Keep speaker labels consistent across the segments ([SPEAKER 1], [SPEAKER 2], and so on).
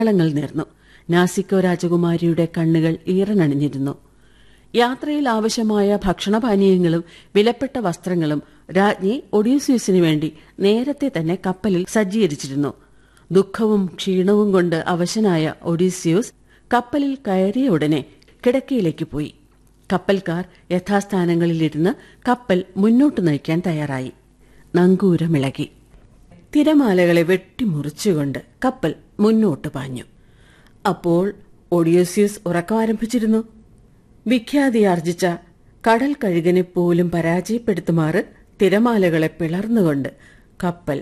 [SPEAKER 1] ളങ്ങൾ നേർന്നു നാസിക്കോ രാജകുമാരിയുടെ കണ്ണുകൾ ഈറനണിഞ്ഞിരുന്നു യാത്രയിൽ ആവശ്യമായ ഭക്ഷണപാനീയങ്ങളും വിലപ്പെട്ട വസ്ത്രങ്ങളും രാജ്ഞി ഒഡീസിയസിനു വേണ്ടി നേരത്തെ തന്നെ കപ്പലിൽ സജ്ജീകരിച്ചിരുന്നു ദുഃഖവും ക്ഷീണവും കൊണ്ട് അവശനായ ഒഡീസിയൂസ് കപ്പലിൽ കയറിയ ഉടനെ കിടക്കയിലേക്ക് പോയി കപ്പൽക്കാർ യഥാസ്ഥാനങ്ങളിലിരുന്ന് കപ്പൽ മുന്നോട്ട് നയിക്കാൻ തയ്യാറായി നങ്കൂരമിളകി തിരമാലകളെ വെട്ടിമുറിച്ചുകൊണ്ട് കപ്പൽ മുന്നോട്ട് പാഞ്ഞു അപ്പോൾ ഒഡിയോസ്യൂസ് ഉറക്കം ആരംഭിച്ചിരുന്നു വിഖ്യാതിയാർജിച്ച കടൽ കഴുകനെ പോലും പരാജയപ്പെടുത്തുമാറ് തിരമാലകളെ പിളർന്നുകൊണ്ട് കപ്പൽ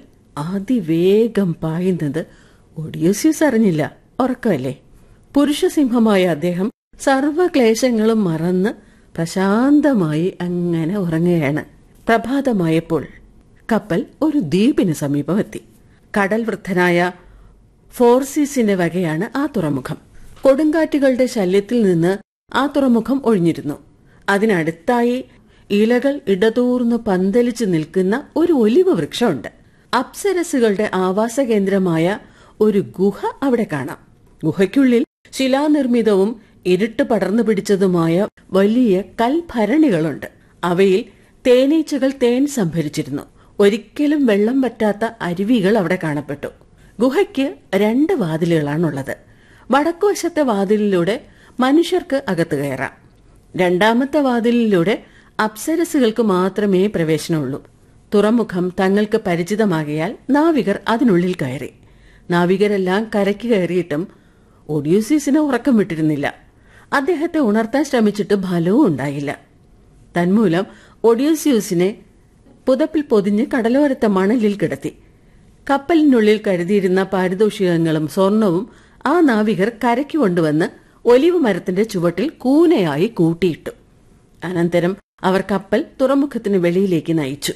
[SPEAKER 1] അതിവേഗം പായുന്നത് ഒഡിയോസ്യൂസ് അറിഞ്ഞില്ല ഉറക്കമല്ലേ പുരുഷസിംഹമായ അദ്ദേഹം സർവക്ലേശങ്ങളും മറന്ന് പ്രശാന്തമായി അങ്ങനെ ഉറങ്ങുകയാണ് പ്രഭാതമായപ്പോൾ കപ്പൽ ഒരു ദ്വീപിന് സമീപമെത്തി കടൽ വൃദ്ധനായ ഫോർസീസിന്റെ വകയാണ് ആ തുറമുഖം കൊടുങ്കാറ്റുകളുടെ ശല്യത്തിൽ നിന്ന് ആ തുറമുഖം ഒഴിഞ്ഞിരുന്നു അതിനടുത്തായി ഇലകൾ ഇടതൂർന്ന് പന്തലിച്ചു നിൽക്കുന്ന ഒരു ഒലിവ് വൃക്ഷമുണ്ട് അപ്സരസുകളുടെ ആവാസ കേന്ദ്രമായ ഒരു ഗുഹ അവിടെ കാണാം ഗുഹയ്ക്കുള്ളിൽ ശിലാനിർമ്മിതവും ഇരുട്ട് പടർന്നു പിടിച്ചതുമായ വലിയ കൽഭരണികളുണ്ട് അവയിൽ തേനീച്ചകൾ തേൻ സംഭരിച്ചിരുന്നു ഒരിക്കലും വെള്ളം വറ്റാത്ത അരുവികൾ അവിടെ കാണപ്പെട്ടു ഗുഹയ്ക്ക് രണ്ട് വാതിലുകളാണുള്ളത് വടക്കുവശത്തെ വാതിലിലൂടെ മനുഷ്യർക്ക് അകത്ത് കയറാം രണ്ടാമത്തെ വാതിലിലൂടെ അപ്സരസുകൾക്ക് മാത്രമേ പ്രവേശനമുള്ളൂ തുറമുഖം തങ്ങൾക്ക് പരിചിതമാകിയാൽ നാവികർ അതിനുള്ളിൽ കയറി നാവികരെല്ലാം കരയ്ക്ക് കയറിയിട്ടും ഒഡ്യൂസീസിന് ഉറക്കം വിട്ടിരുന്നില്ല അദ്ദേഹത്തെ ഉണർത്താൻ ശ്രമിച്ചിട്ട് ഫലവും ഉണ്ടായില്ല തന്മൂലം ഒഡിയോസ്യൂസിനെ പുതപ്പിൽ പൊതിഞ്ഞ് കടലോരത്തെ മണലിൽ കിടത്തി കപ്പലിനുള്ളിൽ കരുതിയിരുന്ന പാരിതോഷികങ്ങളും സ്വർണവും ആ നാവികർ കരയ്ക്ക് കൊണ്ടുവന്ന് ഒലിവ് മരത്തിന്റെ ചുവട്ടിൽ കൂനയായി കൂട്ടിയിട്ടു അനന്തരം അവർ കപ്പൽ തുറമുഖത്തിന് വെളിയിലേക്ക് നയിച്ചു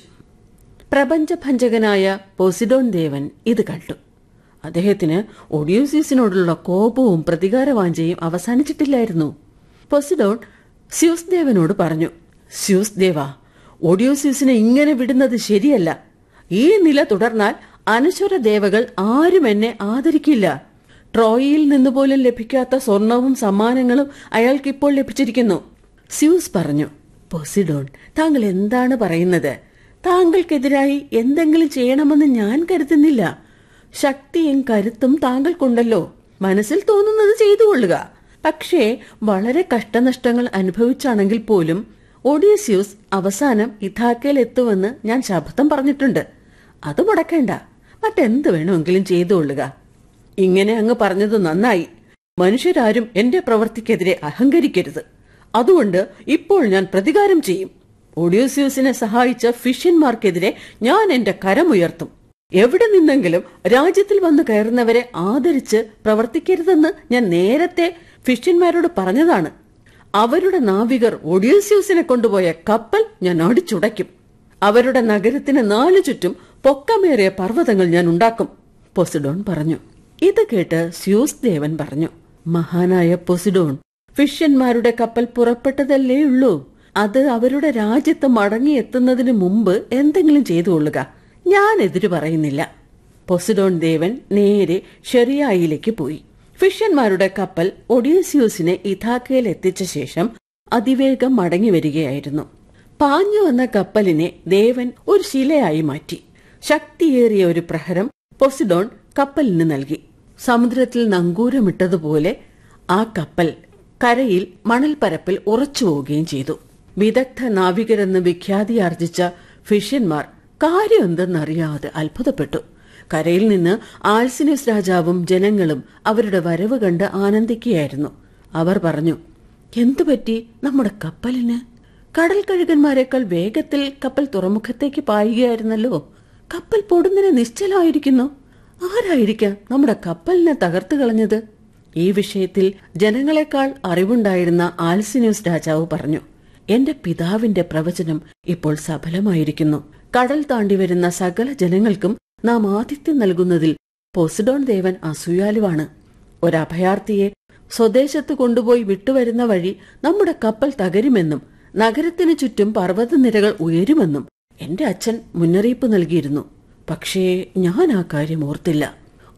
[SPEAKER 1] പ്രപഞ്ചഭഞ്ചകനായ പോസിഡോൺ ദേവൻ ഇത് കണ്ടു അദ്ദേഹത്തിന് ഒഡിയോസിസിനോടുള്ള കോപവും പ്രതികാരവാഞ്ചയും അവസാനിച്ചിട്ടില്ലായിരുന്നു പൊസിഡോൺ സ്യൂസ് ദേവനോട് പറഞ്ഞു സ്യൂസ് ദേവ ഒഡിയോസിസിനെ ഇങ്ങനെ വിടുന്നത് ശരിയല്ല ഈ നില തുടർന്നാൽ അനശ്വര ദേവകൾ ആരും എന്നെ ആദരിക്കില്ല ട്രോയിയിൽ നിന്ന് പോലും ലഭിക്കാത്ത സ്വർണവും സമ്മാനങ്ങളും അയാൾക്കിപ്പോൾ ലഭിച്ചിരിക്കുന്നു സ്യൂസ് പറഞ്ഞു പൊസിഡോൺ താങ്കൾ എന്താണ് പറയുന്നത് താങ്കൾക്കെതിരായി എന്തെങ്കിലും ചെയ്യണമെന്ന് ഞാൻ കരുതുന്നില്ല ശക്തിയും കരുത്തും താങ്കൾക്കുണ്ടല്ലോ മനസ്സിൽ തോന്നുന്നത് ചെയ്തു കൊള്ളുക പക്ഷേ വളരെ കഷ്ടനഷ്ടങ്ങൾ അനുഭവിച്ചാണെങ്കിൽ പോലും ഒഡീസ്യൂസ് അവസാനം ഇഥാക്കയിൽ എത്തുമെന്ന് ഞാൻ ശപഥം പറഞ്ഞിട്ടുണ്ട് അത് മുടക്കേണ്ട മറ്റെന്ത് വേണമെങ്കിലും ചെയ്തു കൊള്ളുക ഇങ്ങനെ അങ്ങ് പറഞ്ഞത് നന്നായി മനുഷ്യരാരും എന്റെ പ്രവൃത്തിക്കെതിരെ അഹങ്കരിക്കരുത് അതുകൊണ്ട് ഇപ്പോൾ ഞാൻ പ്രതികാരം ചെയ്യും ഒഡ്യൂസ്യൂസിനെ സഹായിച്ച ഫിഷ്യന്മാർക്കെതിരെ ഞാൻ എന്റെ കരമുയർത്തും എവിടെ നിന്നെങ്കിലും രാജ്യത്തിൽ വന്ന് കയറുന്നവരെ ആദരിച്ച് പ്രവർത്തിക്കരുതെന്ന് ഞാൻ നേരത്തെ ഫിഷ്യന്മാരോട് പറഞ്ഞതാണ് അവരുടെ നാവികർ ഒഡ്യൂസ്യൂസിനെ കൊണ്ടുപോയ കപ്പൽ ഞാൻ അടിച്ചുടയ്ക്കും അവരുടെ നഗരത്തിന് നാലു ചുറ്റും പൊക്കമേറിയ പർവ്വതങ്ങൾ ഞാൻ ഉണ്ടാക്കും പൊസിഡോൺ പറഞ്ഞു ഇത് കേട്ട് സ്യൂസ് ദേവൻ പറഞ്ഞു മഹാനായ പൊസിഡോൺ ഫിഷ്യന്മാരുടെ കപ്പൽ പുറപ്പെട്ടതല്ലേ ഉള്ളൂ അത് അവരുടെ രാജ്യത്ത് മടങ്ങിയെത്തുന്നതിന് മുമ്പ് എന്തെങ്കിലും ചെയ്തു കൊള്ളുക ഞാൻ എതിരു പറയുന്നില്ല പൊസിഡോൺ ദേവൻ നേരെ ഷെറിയായിലേക്ക് പോയി ഫിഷ്യന്മാരുടെ കപ്പൽ ഒഡീസിയൂസിനെ ഇഥാക്കയിൽ എത്തിച്ച ശേഷം അതിവേഗം മടങ്ങി വരികയായിരുന്നു പാഞ്ഞു വന്ന കപ്പലിനെ ദേവൻ ഒരു ശിലയായി മാറ്റി ശക്തിയേറിയ ഒരു പ്രഹരം പൊസിഡോൺ കപ്പലിന് നൽകി സമുദ്രത്തിൽ നങ്കൂരമിട്ടതുപോലെ ആ കപ്പൽ കരയിൽ മണൽപ്പരപ്പിൽ ഉറച്ചു പോവുകയും ചെയ്തു വിദഗ്ധ നാവികരെന്ന് വിഖ്യാതിയാർജിച്ച ഫിഷ്യന്മാർ കാര്യം എന്തെന്നറിയാതെ അത്ഭുതപ്പെട്ടു കരയിൽ നിന്ന് ആൽസിനസ് രാജാവും ജനങ്ങളും അവരുടെ വരവ് കണ്ട് ആനന്ദിക്കുകയായിരുന്നു അവർ പറഞ്ഞു എന്തുപറ്റി നമ്മുടെ കപ്പലിന് കടൽ കഴുകന്മാരെക്കാൾ വേഗത്തിൽ കപ്പൽ തുറമുഖത്തേക്ക് പായുകയായിരുന്നല്ലോ കപ്പൽ പൊടുന്നതിന് നിശ്ചലമായിരിക്കുന്നു ആരായിരിക്കാം നമ്മുടെ കപ്പലിനെ തകർത്തു കളഞ്ഞത് ഈ വിഷയത്തിൽ ജനങ്ങളെക്കാൾ അറിവുണ്ടായിരുന്ന ആൽസിനൂസ് രാജാവ് പറഞ്ഞു എന്റെ പിതാവിന്റെ പ്രവചനം ഇപ്പോൾ സഫലമായിരിക്കുന്നു കടൽ താണ്ടി വരുന്ന സകല ജനങ്ങൾക്കും നാം ആതിഥ്യം നൽകുന്നതിൽ പോസിഡോൺ ദേവൻ അസൂയാലുവാണ് ഒരഭയാർത്ഥിയെ സ്വദേശത്ത് കൊണ്ടുപോയി വിട്ടുവരുന്ന വഴി നമ്മുടെ കപ്പൽ തകരുമെന്നും നഗരത്തിനു ചുറ്റും പർവ്വതനിരകൾ ഉയരുമെന്നും എന്റെ അച്ഛൻ മുന്നറിയിപ്പ് നൽകിയിരുന്നു പക്ഷേ ഞാൻ ആ കാര്യം ഓർത്തില്ല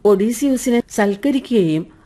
[SPEAKER 1] ഒഡീസിയൂസിനെ സൽക്കരിക്കുകയും